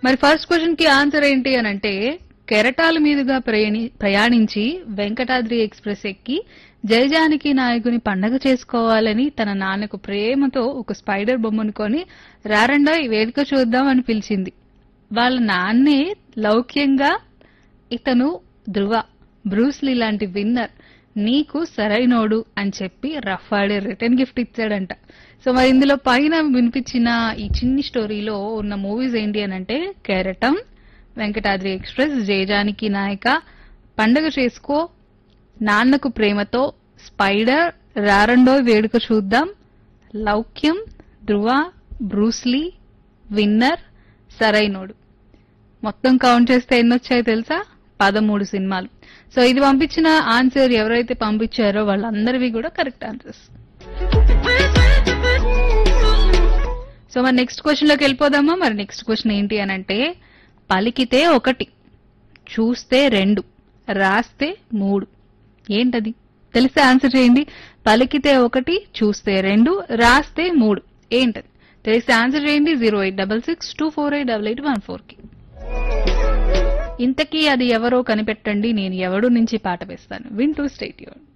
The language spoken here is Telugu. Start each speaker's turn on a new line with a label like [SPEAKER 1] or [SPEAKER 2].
[SPEAKER 1] మరి ఫస్ట్ క్వశ్చన్ కి ఆన్సర్ ఏంటి అని అంటే కెరటాల మీదుగా ప్రయాణి ప్రయాణించి వెంకటాద్రి ఎక్స్ప్రెస్ ఎక్కి జయజానకి నాయకుని పండగ చేసుకోవాలని తన నాన్నకు ప్రేమతో ఒక స్పైడర్ బొమ్మను కొని రారండా ఈ వేడుక చూద్దాం అని పిలిచింది వాళ్ళ నాన్నే లౌక్యంగా ఇతను ధృవ బ్రూస్లీ లాంటి విన్నర్ నీకు సరైనోడు అని చెప్పి రఫ్ ఆడే రిటర్న్ గిఫ్ట్ ఇచ్చాడంట సో మరి ఇందులో పైన వినిపించిన ఈ చిన్ని స్టోరీలో ఉన్న మూవీస్ ఏంటి అని అంటే కెరటం వెంకటాద్రి ఎక్స్ప్రెస్ జయజానికి నాయక పండగ చేసుకో నాన్నకు ప్రేమతో spider Rarandoi Veduka Chudham Loukyam Dhruva Bruce Lee Winner Sarrainodu మొత్తం కౌంట్ చేస్తే ఎన్ని వచ్చాయో తెలుసా పదమూడు సినిమాలు సో ఇది పంపించిన ఆన్సర్ ఎవరైతే పంపించారో వాళ్ళందరివి కూడా కరెక్ట్ ఆన్సర్స్ సో మరి నెక్స్ట్ క్వశ్చన్ లోకి వెళ్ళిపోదామా మరి నెక్స్ట్ క్వశ్చన్ ఏంటి అని అంటే పలికితే ఒకటి చూస్తే రెండు రాస్తే మూడు ఏంటది తెలిస్తే ఆన్సర్ చేయండి పలికితే ఒకటి చూస్తే రెండు రాస్తే మూడు ఏంటది తెలిస్తే ఆన్సర్ చేయండి zero eight double six two four eight double eight one four కి ఇంతకీ అది ఎవరో కనిపెట్టండి నేను ఎవడు నుంచి పాట వేస్తాను వింటూ స్టేట్ యూన్